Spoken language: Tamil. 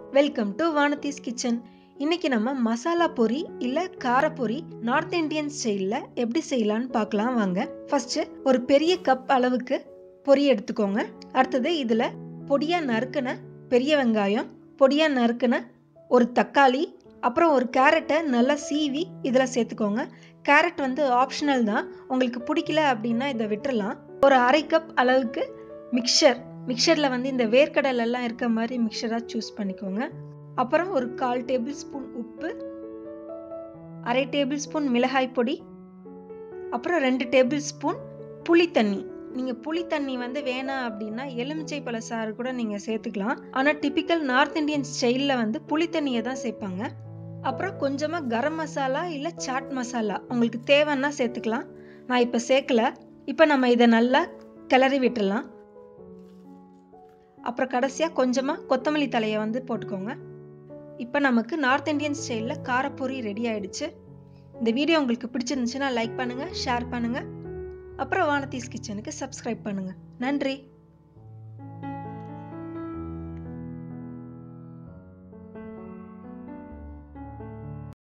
வெல்கம் டு வானதீஸ் கிச்சன் இன்னைக்கு நம்ம மசாலா பொரி இல்லை காரப்பொரி நார்த் இந்தியன் ஸ்டைலில் எப்படி செய்யலான்னு பார்க்கலாம் வாங்க ஃபர்ஸ்ட் ஒரு பெரிய கப் அளவுக்கு பொரி எடுத்துக்கோங்க அடுத்தது இதில் பொடியாக நறுக்குன பெரிய வெங்காயம் பொடியாக நறுக்குன ஒரு தக்காளி அப்புறம் ஒரு கேரட்டை நல்லா சீவி இதில் சேர்த்துக்கோங்க கேரட் வந்து ஆப்ஷனல் தான் உங்களுக்கு பிடிக்கல அப்படின்னா இதை விட்டுறலாம் ஒரு அரை கப் அளவுக்கு மிக்சர் மிக்சரில் வந்து இந்த வேர்க்கடலை எல்லாம் இருக்க மாதிரி மிக்சராக சூஸ் பண்ணிக்கோங்க அப்புறம் ஒரு கால் டேபிள் ஸ்பூன் உப்பு அரை டேபிள் ஸ்பூன் மிளகாய் பொடி அப்புறம் ரெண்டு டேபிள் ஸ்பூன் புளி தண்ணி நீங்கள் புளி தண்ணி வந்து வேணாம் அப்படின்னா எலுமிச்சை பழ சாறு கூட நீங்கள் சேர்த்துக்கலாம் ஆனால் டிப்பிக்கல் நார்த் இந்தியன் ஸ்டைலில் வந்து புளி தண்ணியை தான் சேர்ப்பாங்க அப்புறம் கொஞ்சமாக கரம் மசாலா இல்லை சாட் மசாலா உங்களுக்கு தேவைன்னா சேர்த்துக்கலாம் நான் இப்போ சேர்க்கல இப்போ நம்ம இதை நல்லா கிளறி விட்டுடலாம் அப்புறம் கடைசியாக கொஞ்சமாக கொத்தமல்லி தலையை வந்து போட்டுக்கோங்க இப்போ நமக்கு நார்த் இந்தியன் ஸ்டைலில் காரப்பொரி ரெடி ஆயிடுச்சு இந்த வீடியோ உங்களுக்கு பிடிச்சிருந்துச்சுன்னா லைக் பண்ணுங்கள் ஷேர் பண்ணுங்கள் அப்புறம் வானதீஸ் கிச்சனுக்கு சப்ஸ்கிரைப் பண்ணுங்கள் நன்றி